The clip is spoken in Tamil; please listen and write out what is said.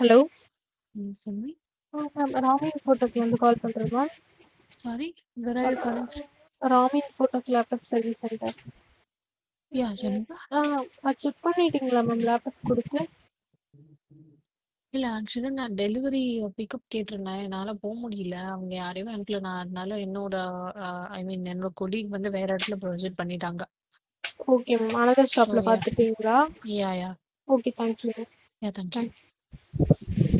ஹலோ ம் சொல்லுங்க. மேம் ராமின் ஃபோட்டோக்லேருந்து கால் பண்ணுறேன் ma'am sorry where are you calling ராமின் ஃபோட்டோக்கு லேப்டாப் சர்வீஸ் சென்டர் யா சொல்லுங்க. ஆ செக் பண்ணிட்டீங்களா மேம் லேப்டாப் கொடுத்து இல்ல ஆக்சுவலா நான் டெலிவரி பிக்கப் கேட்டிருந்தேன். என்னால போ முடியல. அவங்க யாரையும் அனுப்பல. நான் அதனால என்னோட அ ஐ மீன் என்னோட கொலீக் வந்து வேற இடத்துல ப்ரொசீட் பண்ணிட்டாங்க. ஓகே மேம் அனதர் ஸோ ஷாப்பில் யா பார்த்துட்டீங்களா yeah yeah okay thank you ma'am yeah thank you. Thank